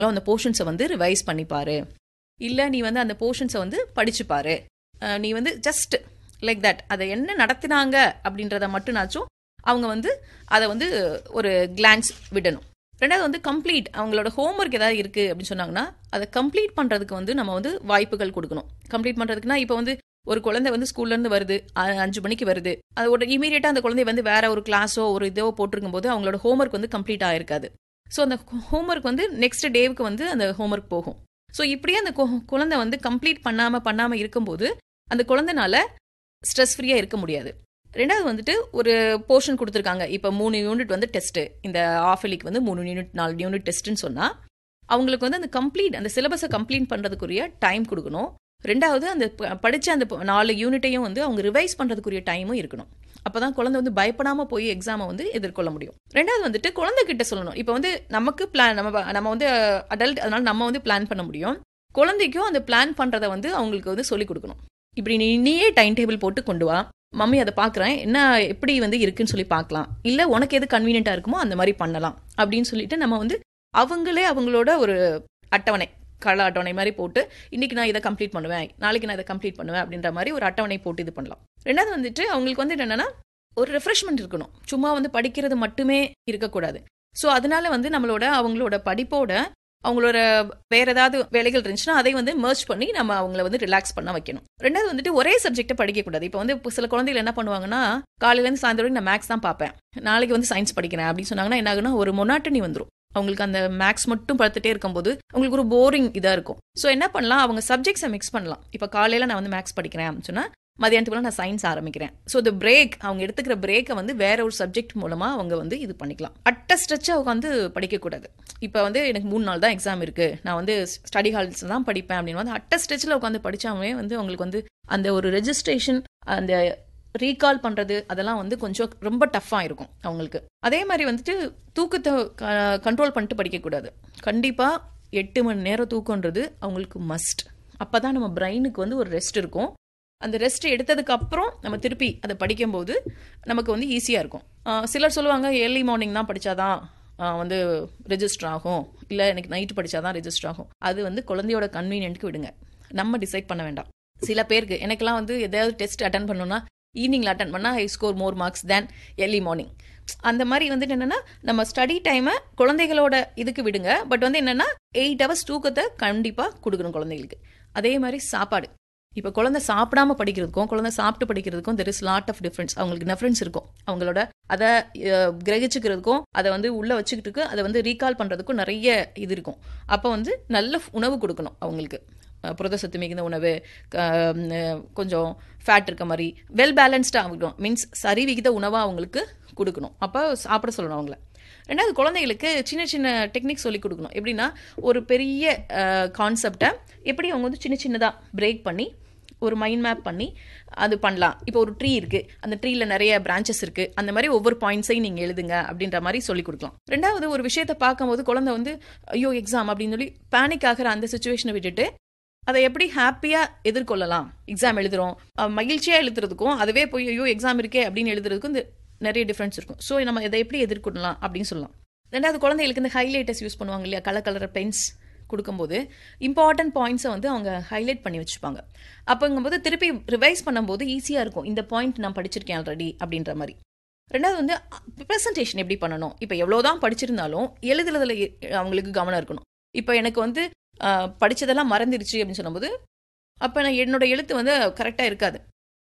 அந்த போர்ஷன்ஸை வந்து ரிவைஸ் பண்ணிப்பாரு இல்லை நீ வந்து அந்த போர்ஷன்ஸை வந்து படிச்சுப்பாரு அஹ் நீ வந்து ஜஸ்ட் லைக் தட் அதை என்ன நடத்தினாங்க அப்படின்றத மட்டும்னாச்சும் அவங்க வந்து அதை வந்து ஒரு கிளான்ஸ் விடணும் ரெண்டாவது வந்து கம்ப்ளீட் அவங்களோட ஹோம்ஒர்க் ஏதாவது இருக்குது அப்படின்னு சொன்னாங்கன்னா அதை கம்ப்ளீட் பண்ணுறதுக்கு வந்து நம்ம வந்து வாய்ப்புகள் கொடுக்கணும் கம்ப்ளீட் பண்ணுறதுக்குனா இப்போ வந்து ஒரு குழந்தை வந்து ஸ்கூல்லேருந்து வருது அ- அஞ்சு மணிக்கு வருது அது ஒரு இமீடியட்டாக அந்த குழந்தை வந்து வேற ஒரு கிளாஸோ ஒரு இதோ போட்டிருக்கும் போது அவங்களோட ஹோம்ஒர்க் வந்து கம்ப்ளீட் ஆயிருக்காது ஸோ அந்த ஹோம்ஒர்க் வந்து நெக்ஸ்ட் டேவுக்கு வந்து அந்த ஹோம்ஒர்க் போகும் ஸோ இப்படியே அந்த கு- குழந்தை வந்து கம்ப்ளீட் பண்ணாமல் பண்ணாமல் இருக்கும்போது அந்த குழந்தைனால ஸ்ட்ரெஸ் ஃப்ரீயாக இருக்க முடியாது ரெண்டாவது வந்துட்டு ஒரு போர்ஷன் கொடுத்துருக்காங்க இப்போ மூணு யூனிட் வந்து டெஸ்ட்டு இந்த ஆஃபலிக்கு வந்து மூணு யூனிட் நாலு யூனிட் டெஸ்ட்டுன்னு சொன்னால் அவங்களுக்கு வந்து அந்த கம்ப்ளீட் அந்த சிலபஸை கம்ப்ளீட் பண்ணுறதுக்குரிய டைம் கொடுக்கணும் ரெண்டாவது அந்த ப- படிச்ச அந்த ப- நாலு யூனிட்டையும் வந்து அவங்க ரிவைஸ் பண்ணுறதுக்குரிய டைமும் இருக்கணும் அப்பதான் குழந்தை வந்து பயப்படாம போய் எக்ஸாமை வந்து எதிர்கொள்ள முடியும் ரெண்டாவது வந்துட்டு குழந்தைகிட்ட சொல்லணும் இப்போ வந்து நமக்கு பிளான் நம்ம ப- நம்ம வந்து அடல்ட் அதனால நம்ம வந்து பிளான் பண்ண முடியும் குழந்தைக்கும் அந்த பிளான் பண்றதை வந்து அவங்களுக்கு வந்து சொல்லிக் கொடுக்கணும் இப்படி நீ நீயே டைம் டேபிள் போட்டு கொண்டு வா மம்மி அதை பார்க்குறேன் என்ன எப்படி வந்து இருக்குன்னு சொல்லி பார்க்கலாம் இல்லை உனக்கு எது கன்வீனியண்ட்டாக இருக்குமோ அந்த மாதிரி பண்ணலாம் அப்படின்னு சொல்லிட்டு நம்ம வந்து அவங்களே அவங்களோட ஒரு அட்டவணை கள அட்டவணை மாதிரி போட்டு இன்னைக்கு நான் இதை கம்ப்ளீட் பண்ணுவேன் நாளைக்கு நான் இதை கம்ப்ளீட் பண்ணுவேன் அப்படின்ற மாதிரி ஒரு அட்டவணை போட்டு இது பண்ணலாம் ரெண்டாவது வந்துட்டு அவங்களுக்கு வந்து என்னன்னா ஒரு ரெஃப்ரெஷ்மெண்ட் இருக்கணும் சும்மா வந்து படிக்கிறது மட்டுமே இருக்கக்கூடாது ஸோ அதனால வந்து நம்மளோட அவங்களோட படிப்போட அவங்களோட வேற ஏதாவது வேலைகள் இருந்துச்சுன்னா அதை வந்து மர்ச் பண்ணி நம்ம அவங்கள வந்து ரிலாக்ஸ் பண்ண வைக்கணும் ரெண்டாவது வந்துட்டு ஒரே சப்ஜெக்ட்டை படிக்கக்கூடாது இப்போ வந்து இப்போ சில குழந்தைகள் என்ன பண்ணுவாங்கன்னா காலையிலேருந்து சாயந்தரம் வரைக்கும் நான் மேக்ஸ் தான் பார்ப்பேன் நாளைக்கு வந்து சயின்ஸ் படிக்கிறேன் அப்படின்னு சொன்னாங்கன்னா என்ன ஆகுனா ஒரு மொனாட்டனி வந்துடும் அவங்களுக்கு அந்த மேக்ஸ் மட்டும் பார்த்துட்டே இருக்கும்போது அவங்களுக்கு ஒரு போரிங் இதாக இருக்கும் ஸோ என்ன பண்ணலாம் அவங்க சப்ஜெக்ட்ஸை மிக்ஸ் பண்ணலாம் இப்போ காலையில் நான் வந்து மேக்ஸ் படிக்கிறேன் அப்படின்னு சொன்னால் மதியானத்துக்குள்ள நான் சயின்ஸ் ஆரம்பிக்கிறேன் ஸோ இந்த பிரேக் அவங்க எடுத்துக்கிற பிரேக்கை வந்து வேற ஒரு சப்ஜெக்ட் மூலமாக அவங்க வந்து இது பண்ணிக்கலாம் அட்ட ஸ்ட்ரெச்சாக உட்காந்து படிக்கக்கூடாது இப்போ வந்து எனக்கு மூணு நாள் தான் எக்ஸாம் இருக்கு நான் வந்து ஸ்டடி ஹால்ஸ் தான் படிப்பேன் அப்படின்னு வந்து அட்ட ஸ்ட்ரெச்சில் உட்காந்து படிச்சாவே வந்து அவங்களுக்கு வந்து அந்த ஒரு ரெஜிஸ்ட்ரேஷன் அந்த ரீகால் பண்ணுறது அதெல்லாம் வந்து கொஞ்சம் ரொம்ப டஃப்பாக இருக்கும் அவங்களுக்கு அதே மாதிரி வந்துட்டு தூக்கத்தை கண்ட்ரோல் பண்ணிட்டு படிக்கக்கூடாது கண்டிப்பாக எட்டு மணி நேரம் தூக்கன்றது அவங்களுக்கு மஸ்ட் அப்போ தான் நம்ம பிரெயினுக்கு வந்து ஒரு ரெஸ்ட் இருக்கும் அந்த ரெஸ்ட் எடுத்ததுக்கு அப்புறம் நம்ம திருப்பி அதை படிக்கும்போது நமக்கு வந்து ஈஸியாக இருக்கும் ஆஹ் சிலர் சொல்லுவாங்க ஏர்லி மார்னிங் தான் படித்தாதான் வந்து ரெஜிஸ்டர் ஆகும் இல்லை எனக்கு நைட்டு படித்தாதான் ரெஜிஸ்டர் ஆகும் அது வந்து குழந்தையோட கன்வீனியன்ட்க்கு விடுங்க நம்ம டிசைட் பண்ண வேண்டாம் சில பேருக்கு எனக்கெல்லாம் வந்து எதாவது டெஸ்ட் அட்டன் பண்ணணும்னா ஈவினிங்கில் அட்டன் பண்ணால் I score more marks then early morning அந்த மாதிரி வந்துட்டு என்னென்னா நம்ம ஸ்டடி டைமை குழந்தைகளோட இதுக்கு விடுங்க பட் வந்து என்னென்னா எயிட் ஹவர்ஸ் தூக்கத்தை கண்டிப்பாக கொடுக்கணும் குழந்தைகளுக்கு அதே மாதிரி சாப்பாடு இப்போ குழந்தை சாப்பிடாம படிக்கிறதுக்கும் குழந்தை சாப்பிட்டு படிக்கிறதுக்கும் there is lot of difference அவங்களுக்கு டிஃப்ரென்ஸ் இருக்கும் அவங்களோட அதை அஹ், கிரகிச்சுக்கிறதுக்கும் அதை வந்து உள்ள வச்சுக்கிட்டு அதை வந்து ரீகால் பண்றதுக்கும் நிறைய இது இருக்கும் அப்போ வந்து நல்ல உணவு கொடுக்கணும் அவங்களுக்கு அஹ், புரத சத்து மிகுந்த உணவு க- அஹ், கொஞ்சம் ஃபேட் இருக்க மாதிரி வெல் பேலன்ஸ்டாக ஆகணும் மீன்ஸ் சரி விகித உணவாக அவங்களுக்கு கொடுக்கணும் அப்போ சாப்பிட சொல்லணும் அவங்கள ரெண்டாவது குழந்தைகளுக்கு சின்ன சின்ன டெக்னிக் சொல்லி கொடுக்கணும் எப்படின்னா ஒரு பெரிய கான்செப்டை எப்படி அவங்க வந்து சின்ன சின்னதாக பிரேக் பண்ணி ஒரு மைண்ட் மேப் பண்ணி அது பண்ணலாம் இப்போ ஒரு ட்ரீ இருக்கு அந்த ட்ரீல நிறைய பிரான்ச்சஸ் இருக்கு அந்த மாதிரி ஒவ்வொரு பாயிண்ட்ஸையும் நீங்க எழுதுங்க அப்படின்ற மாதிரி சொல்லி கொடுக்கலாம் ரெண்டாவது ஒரு விஷயத்தை பார்க்கும்போது குழந்தை வந்து ஐயோ எக்ஸாம் அப்படின்னு சொல்லி பேனிக் ஆகிற அந்த சுச்சுவேஷனை விட்டுட்டு அதை எப்படி ஹாப்பியா எதிர்கொள்ளலாம் எக்ஸாம் எழுதுறோம் அஹ் மகிழ்ச்சியா எழுதுறதுக்கும் அதுவே போய் ஐயோ எக்ஸாம் இருக்கே அப்படின்னு எழுதுறதுக்கும் இந்த நிறைய டிஃப்ரென்ஸ் இருக்கும் ஸோ நம்ம இதை எப்படி எதிர்கொள்ளலாம் அப்படின்னு சொல்லலாம் ரெண்டாவது குழந்தைகளுக்கு இந்த ஹைலைட்டர்ஸ் யூஸ் பண்ணுவாங்க இல்லையா கலர் கலர் பென்ஸ் கொடுக்கும்போது இம்பார்ட்டன்ட் பாயிண்ட்ஸை வந்து அவங்க ஹைலைட் பண்ணி வச்சுப்பாங்க அப்போங்கும்போது திருப்பி ரிவைஸ் பண்ணும்போது ஈஸியாக இருக்கும் இந்த பாயிண்ட் நான் படிச்சிருக்கேன் ஆல்ரெடி அப்படின்ற மாதிரி ரெண்டாவது வந்து ப்ரெசன்டேஷன் எப்படி பண்ணணும் இப்போ எவ்வளோதான் படிச்சிருந்தாலும் எழுதுறதுல எ- அவங்களுக்கு கவனம் இருக்கணும் இப்போ எனக்கு வந்து ஆஹ், படிச்சதெல்லாம் மறந்துருச்சு அப்படின்னு சொல்லும்போது அப்போ நான் என்னோட எழுத்து வந்து கரெக்டாக இருக்காது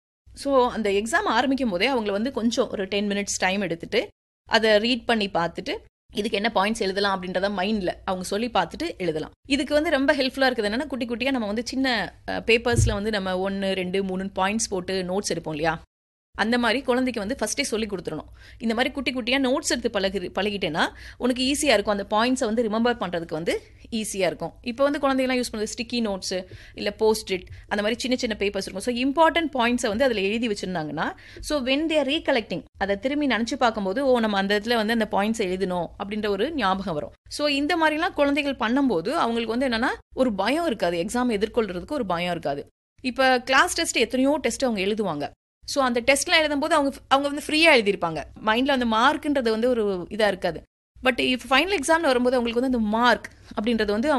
ஸோ அந்த எக்ஸாம் ஆரம்பிக்கும் போதே அவங்கள வந்து கொஞ்சம் ஒரு டென் மினிட்ஸ் டைம் எடுத்துட்டு அதை ரீட் பண்ணி பார்த்துட்டு இதுக்கு என்ன பாயிண்ட்ஸ் எழுதலாம் அப்படின்றத மைண்டில் அவங்க சொல்லி பார்த்துட்டு எழுதலாம் இதுக்கு வந்து ரொம்ப ஹெல்ப்ஃபுல்லாக இருக்குது என்னன்னா குட்டி குட்டியாக நம்ம வந்து சின்ன பேப்பர்ஸில் வந்து நம்ம ஒன்று ரெண்டு மூணு பாயிண்ட்ஸ் போட்டு நோட்ஸ் எடுப்போம் இல்லையா அந்த மாதிரி குழந்தைக்கு வந்து ஃபஸ்ட்டே சொல்லி கொடுத்துடணும் இந்த மாதிரி குட்டி குட்டியாக நோட்ஸ் எடுத்து பழகி பழகிட்டேன்னா உனக்கு ஈஸியாக இருக்கும் அந்த பாயிண்ட்ஸை வந்து ரிமெம்பர் பண்ணுறதுக்கு வந்து ஈஸியாக இருக்கும் இப்போ வந்து குழந்தைங்கலாம் யூஸ் பண்ணுறது ஸ்டிக்கி நோட்ஸு இல்லை போஸ்ட் இட் அந்த மாதிரி சின்ன சின்ன பேப்பர்ஸ் இருக்கும் ஸோ இம்பார்ட்டன்ட் பாயிண்ட்ஸை வந்து அதில் எழுதி வச்சிருந்தாங்கன்னா ஸோ வென் தேர் ரீகலெக்டிங் அதை திரும்பி நினச்சி பார்க்கும்போது ஓ நம்ம அந்த இடத்துல வந்து அந்த பாயிண்ட்ஸ் எழுதணும் அப்படின்ற ஒரு ஞாபகம் வரும் ஸோ இந்த மாதிரிலாம் குழந்தைகள் பண்ணும்போது அவங்களுக்கு வந்து என்னன்னா ஒரு பயம் இருக்காது எக்ஸாம் எதிர்கொள்றதுக்கு ஒரு பயம் இருக்காது இப்போ கிளாஸ் டெஸ்ட் எத்தனையோ டெஸ்ட் அவங்க எழுதுவாங்க ஸோ அந்த டெஸ்ட்லாம் எழுதும்போது அவங்க அவங்க வந்து ஃப்ரீயாக எழுதியிருப்பாங்க மைண்டில் அந்த மார்க்குன்றது வந்து ஒரு இதாக இருக்காது பட் இப்போ ஃபைனல் எக்ஸாம்னு வரும்போது அவங்களுக்கு வந்து அந்த மார்க் அப்படின்றது வந்து